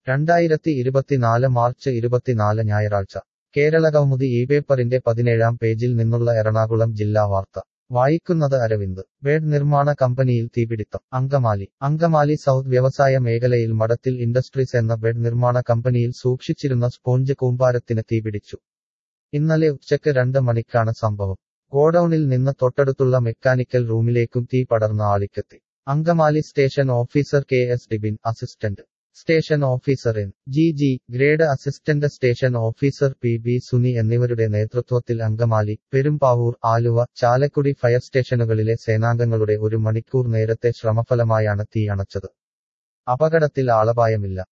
രണ്ടായിരത്തി ഇരുപത്തിനാല് മാർച്ച് ഇരുപത്തിനാല് ഞായറാഴ്ച കേരളകൗമുദി ഈ പേപ്പറിന്റെ പതിനേഴാം പേജിൽ നിന്നുള്ള എറണാകുളം ജില്ലാ വാർത്ത വായിക്കുന്നത് അരവിന്ദ് ബെഡ് നിർമ്മാണ കമ്പനിയിൽ തീപിടിത്തം അങ്കമാലി അങ്കമാലി സൗത്ത് വ്യവസായ മേഖലയിൽ മഠത്തിൽ ഇൻഡസ്ട്രീസ് എന്ന ബെഡ് നിർമ്മാണ കമ്പനിയിൽ സൂക്ഷിച്ചിരുന്ന സ്പോഞ്ച് കൂമ്പാരത്തിന് തീപിടിച്ചു ഇന്നലെ ഉച്ചയ്ക്ക് രണ്ട് മണിക്കാണ് സംഭവം ഗോഡൌണിൽ നിന്ന് തൊട്ടടുത്തുള്ള മെക്കാനിക്കൽ റൂമിലേക്കും തീ പടർന്ന ആളിക്കെത്തി Angamaly station officer K S Dibin assistant station officer N G G grade assistant station officer P B Suni എന്നിവരുടെ നേതൃത്വത്തിൽ അങ്കമാലി പെരുമ്പാവൂർ ആലുവ ചാലക്കുടി ഫയർ സ്റ്റേഷനുകളിലെ സേനാംഗങ്ങളുടെ ഒരു മണിക്കൂർ നേരത്തെ ശ്രമഫലമായാണ് തീ അണച്ചത് അപകടത്തിൽ ആളപായമില്ല